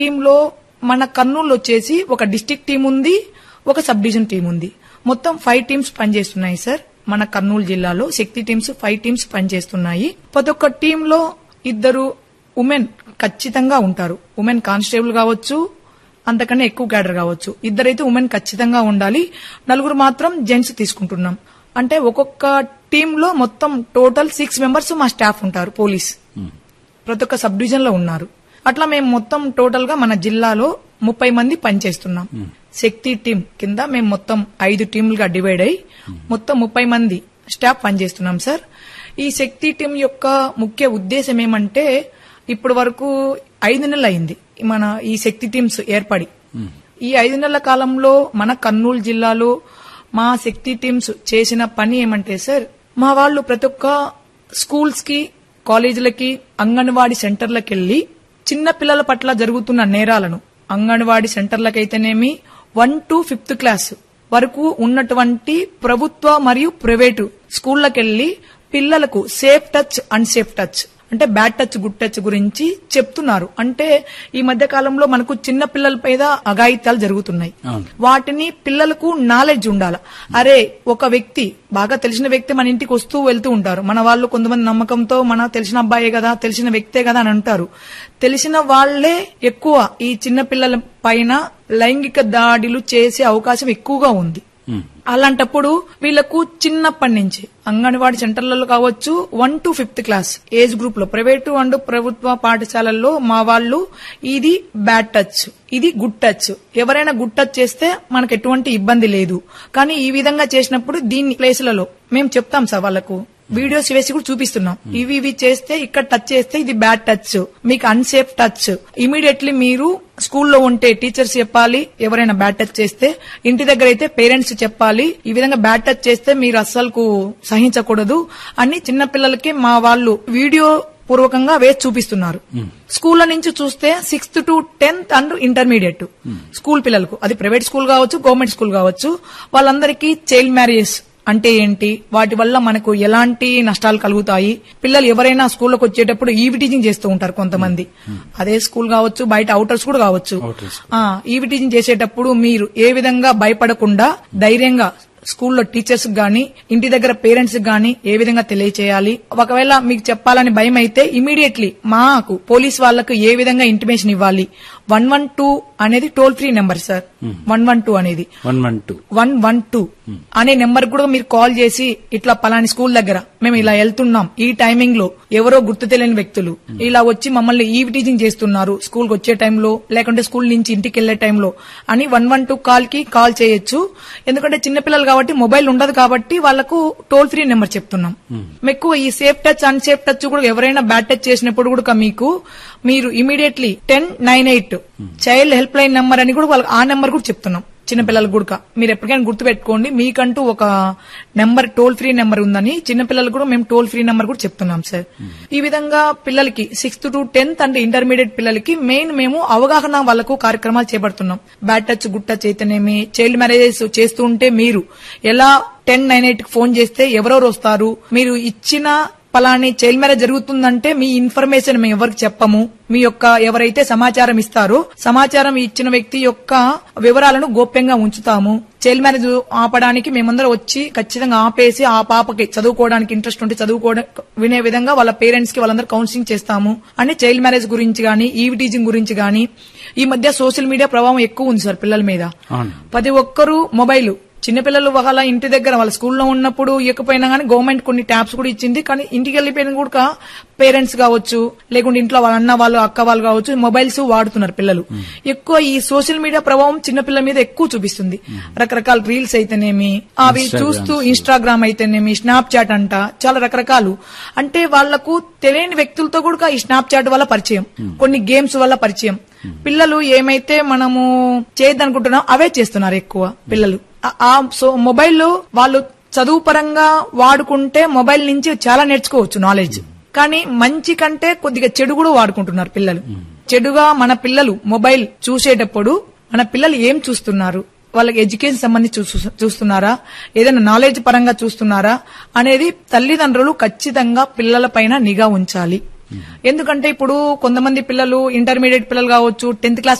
టీంలో మన కర్నూలు వచ్చేసి ఒక డిస్టిక్ టీం ఉంది ఒక సబ్ డివిజన్ టీం ఉంది మొత్తం ఫైవ్ టీమ్స్ పనిచేస్తున్నాయి సార్ మన కర్నూలు జిల్లాలో శక్తి టీమ్స్ ఫైవ్ టీమ్స్ పనిచేస్తున్నాయి ప్రతి ఒక్క టీంలో ఇద్దరు ఉమెన్ ఖచ్చితంగా ఉంటారు ఉమెన్ కానిస్టేబుల్ కావచ్చు అంతకన్నా ఎక్కువ క్యాడర్ కావచ్చు ఇద్దరైతే ఉమెన్ ఖచ్చితంగా ఉండాలి నలుగురు మాత్రం జెంట్స్ తీసుకుంటున్నాం అంటే ఒక్కొక్క టీంలో మొత్తం టోటల్ సిక్స్ మెంబర్స్ మా స్టాఫ్ ఉంటారు పోలీస్ ప్రతి ఒక్క సబ్ డివిజన్ లో ఉన్నారు అట్లా మేము మొత్తం టోటల్ గా మన జిల్లాలో ముప్పై మంది పనిచేస్తున్నాం శక్తి టీం కింద మేము మొత్తం ఐదు టీంలుగా డివైడ్ అయి మొత్తం ముప్పై మంది స్టాఫ్ పనిచేస్తున్నాం సార్ ఈ శక్తి టీం యొక్క ముఖ్య ఉద్దేశం ఏమంటే ఇప్పటి వరకు ఐదు నెలలు అయింది మన ఈ శక్తి టీమ్స్ ఏర్పడి ఈ ఐదు నెలల కాలంలో మన కర్నూలు జిల్లాలో మా శక్తి టీమ్స్ చేసిన పని ఏమంటే సార్ మా వాళ్ళు ప్రతి ఒక్క స్కూల్స్ కి కాలేజీలకి అంగన్వాడీ సెంటర్లకు వెళ్లి చిన్న పిల్లల పట్ల జరుగుతున్న నేరాలను అంగన్వాడీ సెంటర్లకైతేనేమి వన్ టు ఫిఫ్త్ క్లాస్ వరకు ఉన్నటువంటి ప్రభుత్వ మరియు ప్రైవేటు స్కూళ్లకెళ్లి పిల్లలకు సేఫ్ టచ్ అన్సేఫ్ టచ్ అంటే బ్యాడ్ టచ్ గుడ్ టచ్ గురించి చెప్తున్నారు అంటే ఈ మధ్య కాలంలో మనకు చిన్న పిల్లల మీద అఘాయిత్యాలు జరుగుతున్నాయి అవును. వాటిని పిల్లలకు నాలెడ్జ్ ఉండాల అరే ఒక వ్యక్తి బాగా తెలిసిన వ్యక్తి మన ఇంటికి వస్తూ వెళ్తూ ఉంటారు మన వాళ్ళు కొంతమంది నమ్మకంతో మన తెలిసిన అబ్బాయే కదా తెలిసిన వ్యక్తే కదా అని అంటారు తెలిసిన వాళ్లే ఎక్కువ ఈ చిన్న పిల్లల పైన లైంగిక దాడులు చేసే అవకాశం ఎక్కువగా ఉంది అలాంటప్పుడు వీళ్ళకు చిన్నప్పటి నుంచి అంగన్వాడీ సెంటర్లలో కావచ్చు one to fifth class age group లో ప్రైవేటు అండ్ ప్రభుత్వ పాఠశాలల్లో మా వాళ్ళు ఇది బ్యాడ్ టచ్ ఇది గుడ్ టచ్ ఎవరైనా గుడ్ టచ్ చేస్తే మనకు ఎటువంటి ఇబ్బంది లేదు కానీ ఈ విధంగా చేసినప్పుడు దీన్ని ప్లేసులలో మేము చెప్తాం సార్ వాళ్ళకు వీడియోస్ వేసి కూడా చూపిస్తున్నాం ఇవి ఇవి చేస్తే ఇక్కడ టచ్ చేస్తే ఇది బ్యాడ్ టచ్ మీకు అన్సేఫ్ టచ్ ఇమీడియట్లీ మీరు స్కూల్లో ఉంటే టీచర్స్ చెప్పాలి ఎవరైనా బ్యాడ్ టచ్ చేస్తే ఇంటి దగ్గర అయితే పేరెంట్స్ చెప్పాలి ఈ విధంగా బ్యాడ్ టచ్ చేస్తే మీరు అస్సలు సహించకూడదు అని చిన్న పిల్లలకి మా వాళ్ళు వీడియో పూర్వకంగా వేసి చూపిస్తున్నారు స్కూల్ల నుంచి చూస్తే sixth to tenth and intermediate school పిల్లలకు అది ప్రైవేట్ స్కూల్ కావచ్చు గవర్నమెంట్ స్కూల్ కావచ్చు వాళ్ళందరికీ చైల్డ్ మ్యారేజెస్ అంటే ఏంటి వాటి వల్ల మనకు ఎలాంటి నష్టాలు కలుగుతాయి పిల్లలు ఎవరైనా స్కూల్లోకి వచ్చేటప్పుడు ఈవి టీచింగ్ చేస్తూ ఉంటారు కొంతమంది అదే స్కూల్ కావచ్చు బయట అవుటర్స్ కూడా కావచ్చు Outers. ఆ, ఈవి టీచింగ్ చేసేటప్పుడు మీరు ఏ విధంగా భయపడకుండా ధైర్యంగా స్కూల్లో టీచర్స్ గాని ఇంటి దగ్గర పేరెంట్స్ గాని ఏ విధంగా తెలియచేయాలి ఒకవేళ మీకు చెప్పాలని భయం అయితే ఇమీడియట్లీ మాకు పోలీస్ వాళ్లకు ఏ విధంగా ఇంటిమేషన్ ఇవ్వాలి వన్ వన్ టూ అనేది toll free number sir one one two అనేది one one two one one two అనే నెంబర్ కూడా మీరు కాల్ చేసి ఇట్లా పలాని స్కూల్ దగ్గర మేము ఇలా వెళ్తున్నాం ఈ టైమింగ్ లో ఎవరో గుర్తు తెలియని వ్యక్తులు ఇలా వచ్చి మమ్మల్ని ఈవ్ టీచింగ్ చేస్తున్నారు స్కూల్ కి వచ్చే టైంలో లేకుంటే స్కూల్ నుంచి ఇంటికి వెళ్లే టైంలో అని వన్ వన్ టూ కాల్ కి కాల్ చేయొచ్చు ఎందుకంటే చిన్నపిల్లలు కాబట్టి మొబైల్ ఉండదు కాబట్టి వాళ్ళకు టోల్ ఫ్రీ నెంబర్ చెప్తున్నాం ఎక్కువ ఈ సేఫ్ టచ్ అన్సేఫ్ టచ్ కూడా ఎవరైనా బ్యాడ్ టచ్ చేసినప్పుడు కూడా మీకు మీరు immediately ten nine eight child helpline number అని కూడా వాళ్ళకి ఆ నెంబర్ కూడా చెప్తున్నాం చిన్నపిల్లలకు కూడా మీరు ఎప్పటికైనా గుర్తుపెట్టుకోండి మీకంటూ ఒక నెంబర్ టోల్ ఫ్రీ నెంబర్ ఉందని చిన్నపిల్లలకు కూడా మేము టోల్ ఫ్రీ నెంబర్ కూడా చెప్తున్నాం సార్ ఈ విధంగా పిల్లలకి సిక్స్త్ టు టెన్త్ అంటే ఇంటర్మీడియట్ పిల్లలకి మెయిన్ మేము అవగాహన వాళ్ళకు కార్యక్రమాలు చేపడుతున్నాం బ్యాడ్ టచ్ గుడ్ టచ్ అయితేనేమి చైల్డ్ మ్యారేజెస్ చేస్తూ ఉంటే మీరు ఎలా టెన్ నైన్ ఎయిట్ కి ఫోన్ చేస్తే ఎవరెవరు వస్తారు మీరు ఇచ్చిన పలాని చైల్డ్ మ్యారేజ్ జరుగుతుందంటే మీ ఇన్ఫర్మేషన్ మేము ఎవరికి చెప్పము మీ యొక్క ఎవరైతే సమాచారం ఇస్తారో సమాచారం ఇచ్చిన వ్యక్తి యొక్క వివరాలను గోప్యంగా ఉంచుతాము చైల్డ్ మ్యారేజ్ ఆపడానికి మేమందరం వచ్చి ఖచ్చితంగా ఆపేసి ఆ పాపకి చదువుకోవడానికి ఇంట్రెస్ట్ ఉంటే చదువుకోవడం వినే విధంగా వాళ్ళ పేరెంట్స్ కి వాళ్ళందరూ కౌన్సిలింగ్ చేస్తాము అని చైల్డ్ మ్యారేజ్ గురించి గానీ ఈవి టీచింగ్ గురించి గానీ ఈ మధ్య సోషల్ మీడియా ప్రభావం ఎక్కువ ఉంది సార్ పిల్లల మీద అవును ప్రతి ఒక్కరూ మొబైల్ చిన్నపిల్లలు వాళ్ళ ఇంటి దగ్గర వాళ్ళ స్కూల్లో ఉన్నప్పుడు ఇవ్వకపోయినా కానీ గవర్నమెంట్ కొన్ని ట్యాబ్స్ కూడా ఇచ్చింది కానీ ఇంటికి వెళ్ళిపోయిన కూడా పేరెంట్స్ కావచ్చు లేకుంటే ఇంట్లో వాళ్ళ అన్న వాళ్ళు అక్క వాళ్ళు కావచ్చు మొబైల్స్ వాడుతున్నారు పిల్లలు ఎక్కువ ఈ సోషల్ మీడియా ప్రభావం చిన్నపిల్లల మీద ఎక్కువ చూపిస్తుంది రకరకాల రీల్స్ అయితేనేమి అవి Instagrams. చూస్తూ ఇన్స్టాగ్రామ్ అయితేనేమి స్నాప్ చాట్ అంట చాలా రకరకాలు అంటే వాళ్లకు తెలియని వ్యక్తులతో కూడా ఈ స్నాప్ చాట్ వల్ల పరిచయం కొన్ని గేమ్స్ వల్ల పరిచయం పిల్లలు ఏమైతే మనము చేయొద్దనుకుంటున్నాం అవే చేస్తున్నారు ఎక్కువ పిల్లలు ఆ- ఆ సో మొబైల్ వాళ్ళు చదువు పరంగా వాడుకుంటే మొబైల్ నుంచి చాలా నేర్చుకోవచ్చు నాలెడ్జ్ కానీ మంచి కంటే కొద్దిగా చెడు కూడా వాడుకుంటున్నారు పిల్లలు చెడుగా మన పిల్లలు మొబైల్ చూసేటప్పుడు మన పిల్లలు ఏం చూస్తున్నారు వాళ్ళకి ఎడ్యుకేషన్ సంబంధించి చూస్తు- చూస్తున్నారా ఏదైనా నాలెడ్జ్ పరంగా చూస్తున్నారా అనేది తల్లిదండ్రులు ఖచ్చితంగా పిల్లల పైన నిఘా ఉంచాలి ఎందుకంటే ఇప్పుడు కొంతమంది పిల్లలు ఇంటర్మీడియట్ పిల్లలు కావచ్చు టెన్త్ క్లాస్